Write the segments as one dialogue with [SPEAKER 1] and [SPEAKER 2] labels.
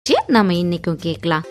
[SPEAKER 1] நம்ம இன்னைக்கும் கேட்கலாம்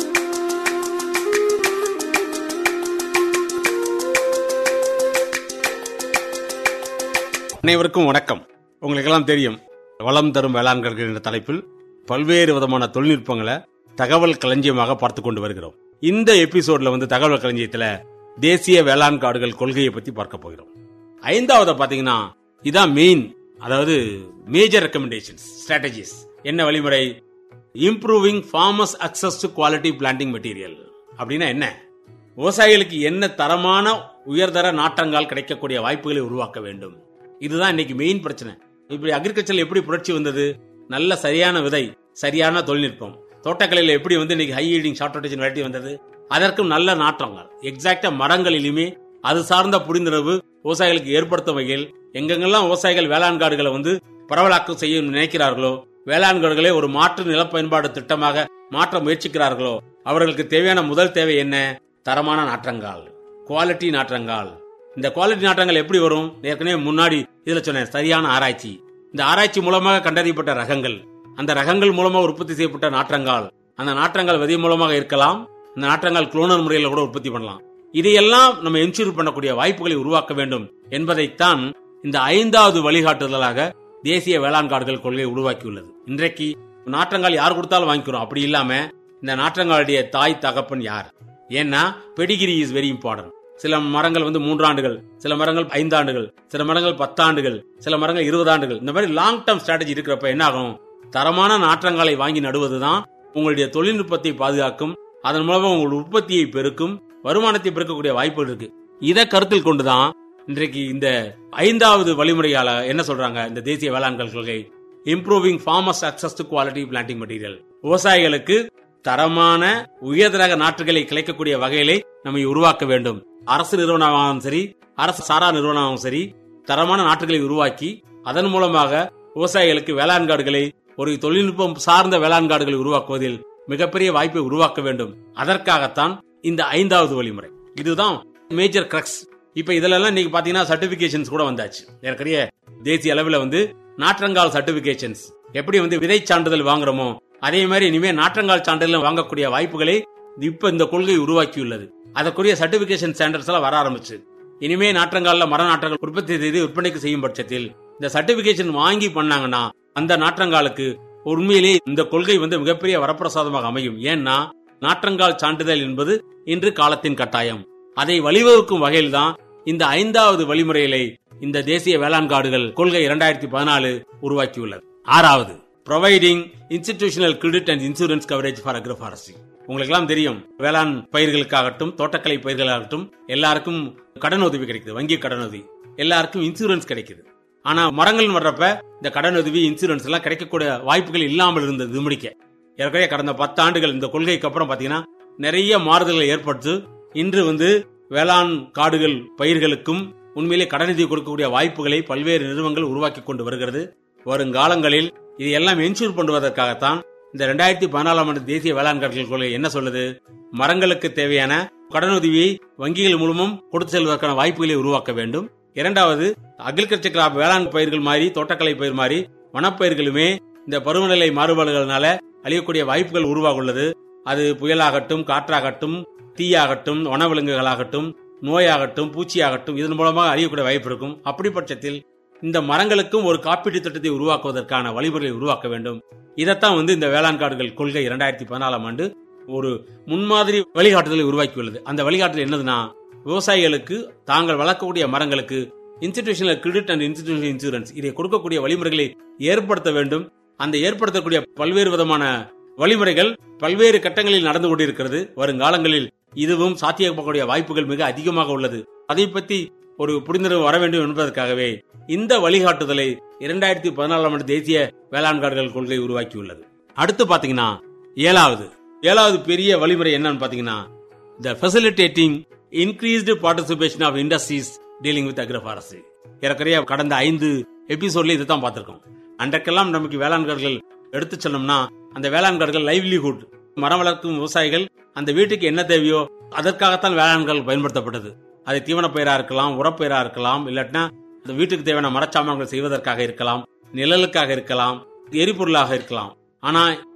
[SPEAKER 2] அனைவருக்கும் வணக்கம் உங்களுக்கெல்லாம் தெரியும் வளம் தரும் வேளாண்கள் என்ற தலைப்பில் பல்வேறு விதமான தொழில்நுட்பங்களை தகவல் களஞ்சியமாக பார்த்து கொண்டு வருகிறோம் இந்த எபிசோட்ல வந்து தகவல் களஞ்சியத்துல தேசிய வேளாண் காடுகள் கொள்கையை பத்தி பார்க்க போகிறோம் ஐந்தாவது பாத்தீங்கன்னா இதான் மெயின் அதாவது மேஜர் ரெக்கமெண்டேஷன்ஸ் ஸ்ட்ராட்டஜிஸ் என்ன வழிமுறை improving farmers access to quality planting material அப்படின்னா என்ன விவசாயிகளுக்கு என்ன தரமான உயர்தர நாற்றங்கால் கிடைக்கக்கூடிய வாய்ப்புகளை உருவாக்க வேண்டும் இதுதான் இன்னைக்கு மெயின் பிரச்சனை இப்படி அக்ரிகல்ச்சர் எப்படி புரட்சி வந்தது நல்ல சரியான விதை சரியான தொழில்நுட்பம் தோட்டக்கலையில் எப்படி வந்து இன்னைக்கு high yielding short rotation variety வந்தது அதற்கும் நல்ல நாற்றங்கள் எக்ஸாக்டா மரங்களிலுமே அது சார்ந்த புரிந்துணர்வு விவசாயிகளுக்கு ஏற்படுத்தும் வகையில் எங்கெங்கெல்லாம் விவசாயிகள் வேளாண் காடுகளை வந்து பரவலாக்கம் செய்ய நினைக்கிறார்களோ வேளாண் காடுகளை ஒரு மாற்று நில பயன்பாடு திட்டமாக மாற்ற முயற்சிக்கிறார்களோ அவர்களுக்கு தேவையான முதல் தேவை என்ன தரமான நாற்றங்கால் குவாலிட்டி நாற்றங்கால் இந்த குவாலிட்டி நாற்றங்கள் எப்படி வரும் ஏற்கனவே முன்னாடி இதுல சொன்னேன் சரியான ஆராய்ச்சி இந்த ஆராய்ச்சி மூலமாக கண்டறியப்பட்ட ரகங்கள் அந்த ரகங்கள் மூலமாக உற்பத்தி செய்யப்பட்ட நாற்றங்கால் அந்த நாற்றங்கால் விதை மூலமாக இருக்கலாம் அந்த நாற்றங்கால் குளோனர் முறையில் கூட உற்பத்தி பண்ணலாம் இதையெல்லாம் நம்ம என்ஷூர் பண்ணக்கூடிய வாய்ப்புகளை உருவாக்க வேண்டும் என்பதைத்தான் இந்த ஐந்தாவது வழிகாட்டுதலாக தேசிய வேளாண் காடுகள் கொள்கையை உருவாக்கியுள்ளது இன்றைக்கு நாற்றங்கால் யார் கொடுத்தாலும் வாங்கிக்கிறோம் அப்படி இல்லாம இந்த நாற்றங்காலுடைய தாய் தகப்பன் யார் ஏன்னா பெடிகிரி இஸ் வெரி இம்பார்ட்டன்ட் சில மரங்கள் வந்து மூன்றாண்டுகள் சில மரங்கள் ஐந்தாண்டுகள் சில மரங்கள் பத்தாண்டுகள் சில மரங்கள் இருபது ஆண்டுகள் இந்த மாதிரி லாங் டேர்ம் ஸ்ட்ராட்டஜி இருக்கிறப்ப என்ன ஆகும் தரமான நாற்றங்காலை வாங்கி நடுவதுதான் உங்களுடைய தொழில்நுட்பத்தை பாதுகாக்கும் அதன் மூலமா உங்கள் உற்பத்தியை பெருக்கும் வருமானத்தை பெருக்கக்கூடிய வாய்ப்புகள் இருக்கு இதை கருத்தில் கொண்டுதான் இன்றைக்கு இந்த ஐந்தாவது வழிமுறையால என்ன சொல்றாங்க இந்த தேசிய வேளாண்கள் கொள்கை improving farmers access to quality planting material விவசாயிகளுக்கு தரமான உயர்தரக நாற்றுகளை கிடைக்கக்கூடிய வகையிலே நம்ம உருவாக்க வேண்டும் அரசு நிறுவனமாகவும் சரி அரசு சாரா நிறுவனமாகவும் சரி தரமான நாற்றுகளை உருவாக்கி அதன் மூலமாக விவசாயிகளுக்கு வேளாண் காடுகளை ஒரு தொழில்நுட்பம் சார்ந்த வேளாண் காடுகளை உருவாக்குவதில் மிகப்பெரிய வாய்ப்பை உருவாக்க வேண்டும் அதற்காகத்தான் இந்த ஐந்தாவது வழிமுறை இதுதான் மேஜர் கிரக்ஸ் இப்ப இதுல எல்லாம் நீங்க பாத்தீங்கன்னா சர்டிபிகேஷன்ஸ் கூட வந்தாச்சு ஏற்கனவே தேசிய அளவில் வந்து நாற்றங்கால் சர்டிபிகேஷன்ஸ் எப்படி வந்து விதை சான்றிதழ் வாங்குறோமோ அதே மாதிரி இனிமே நாற்றங்கால் சான்றிதழ் வாங்கக்கூடிய வாய்ப்புகளை இப்ப இந்த கொள்கை உருவாக்கியுள்ளது அதற்குரிய சர்டிபிகேஷன் ஸ்டாண்டர்ட்ஸ் எல்லாம் வர ஆரம்பிச்சு இனிமே நாற்றங்கால்ல மர நாற்றங்கள் உற்பத்தி செய்து விற்பனைக்கு செய்யும் பட்சத்தில் இந்த சர்டிபிகேஷன் வாங்கி பண்ணாங்கன்னா அந்த நாற்றங்காலுக்கு உண்மையிலேயே இந்த கொள்கை வந்து மிகப்பெரிய வரப்பிரசாதமாக அமையும் ஏன்னா நாற்றங்கால் சான்றிதழ் என்பது இன்று காலத்தின் கட்டாயம் அதை வழிவகுக்கும் வகையில் தான் இந்த ஐந்தாவது வழிமுறைகளை இந்த தேசிய வேளாண் காடுகள் கொள்கை இரண்டாயிரத்தி பதினாலு உருவாக்கியுள்ளது ஆறாவது providing institutional credit and insurance coverage for agroforestry உங்களுக்கு எல்லாம் தெரியும் வேளாண் பயிர்களுக்காகட்டும் தோட்டக்கலை பயிர்களாகட்டும் எல்லாருக்கும் கடன் உதவி கிடைக்குது வங்கி கடன் உதவி எல்லாருக்கும் இன்சூரன்ஸ் கிடைக்குது ஆனா மரங்கள் வர்றப்ப இந்த கடன் உதவி இன்சூரன்ஸ் எல்லாம் கிடைக்கக்கூடிய வாய்ப்புகள் இல்லாமல் இருந்தது முடிக்க ஏற்கனவே கடந்த பத்து ஆண்டுகள் இந்த கொள்கைக்கு அப்புறம் பாத்தீங்கன்னா நிறைய மாறுதல்களை ஏற்படுத்து இன்று வந்து வேளாண் காடுகள் பயிர்களுக்கும் உண்மையிலே கடனுதவி கொடுக்கக்கூடிய வாய்ப்புகளை பல்வேறு நிறுவனங்கள் உருவாக்கி கொண்டு வருகிறது வருங்காலங்களில் இது எல்லாம் என்ஷூர் பண்ணுவதற்காகத்தான் இந்த ரெண்டாயிரத்தி பதினாலாம் ஆண்டு தேசிய வேளாண் காடுகள் கொள்கை என்ன சொல்லுது மரங்களுக்கு தேவையான கடனுதவியை வங்கிகள் மூலமும் கொடுத்து செல்வதற்கான வாய்ப்புகளை உருவாக்க வேண்டும் இரண்டாவது அக்ரிகல்ச்சர் கிராப் வேளாண் பயிர்கள் மாதிரி தோட்டக்கலை பயிர் மாதிரி வனப்பயிர்களுமே இந்த பருவநிலை மாறுபாடுகளினால அழியக்கூடிய வாய்ப்புகள் உருவாக உள்ளது அது புயலாகட்டும் காற்றாகட்டும் தீயாகட்டும் வனவிலங்குகளாகட்டும் நோயாகட்டும் பூச்சியாகட்டும் இதன் மூலமாக அழியக்கூடிய வாய்ப்பு இருக்கும் அப்படி பட்சத்தில் இந்த மரங்களுக்கும் ஒரு காப்பீட்டு திட்டத்தை உருவாக்குவதற்கான வழிமுறைகளை உருவாக்க வேண்டும் இதைத்தான் வந்து இந்த வேளாண் காடுகள் கொள்கை இரண்டாயிரத்தி பதினாலாம் ஆண்டு ஒரு முன்மாதிரி வழிகாட்டுதலை உருவாக்கியுள்ளது அந்த வழிகாட்டுதல் என்னதுன்னா விவசாயிகளுக்கு தாங்கள் வளர்க்கக்கூடிய மரங்களுக்கு institutional credit and institutional insurance இதை கொடுக்கக்கூடிய வழிமுறைகளை ஏற்படுத்த வேண்டும் அந்த ஏற்படுத்தக்கூடிய பல்வேறு விதமான வழிமுறைகள் பல்வேறு கட்டங்களில் நடந்து கொண்டிருக்கிறது வருங்காலங்களில் இதுவும் சாத்தியப்படக்கூடிய வாய்ப்புகள் மிக அதிகமாக உள்ளது அதை பற்றி ஒரு புரிந்துணர்வு வர வேண்டும் என்பதற்காகவே இந்த வழிகாட்டுதலை இரண்டாயிரத்தி பதினாலாம் ஆண்டு தேசிய வேளாண் காடுகள் கொள்கை உருவாக்கியுள்ளது அடுத்து பாத்தீங்கன்னா ஏழாவது ஏழாவது பெரிய வழிமுறை என்னன்னு பாத்தீங்கன்னா the facilitating increased participation of industries dealing with agroforestry ஏறக்குறைய கடந்த ஐந்து எபிசோட்ல இதுதான் பார்த்திருக்கோம் அன்றைக்கெல்லாம் நமக்கு வேளாண் காடுகள் எடுத்து சொன்னோம்னா அந்த வேளாண் காடுகள் லைவ்லிஹுட் மரம் வளர்க்கும் விவசாயிகள் அந்த வீட்டுக்கு என்ன தேவையோ அதற்காகத்தான் வேளாண்கள் பயன்படுத்தப்பட்டது அது தீவன பயிரா இருக்கலாம் உரப்பயிரா இருக்கலாம் இல்லாட்டினா அந்த வீட்டுக்கு தேவையான மரச்சாமான்கள் செய்வதற்காக இருக்கலாம் நிழலுக்காக இருக்கலாம் எரிபொருளாக இருக்கலாம் ஆனா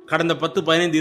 [SPEAKER 2] கடந்த பத்து பதினைந்து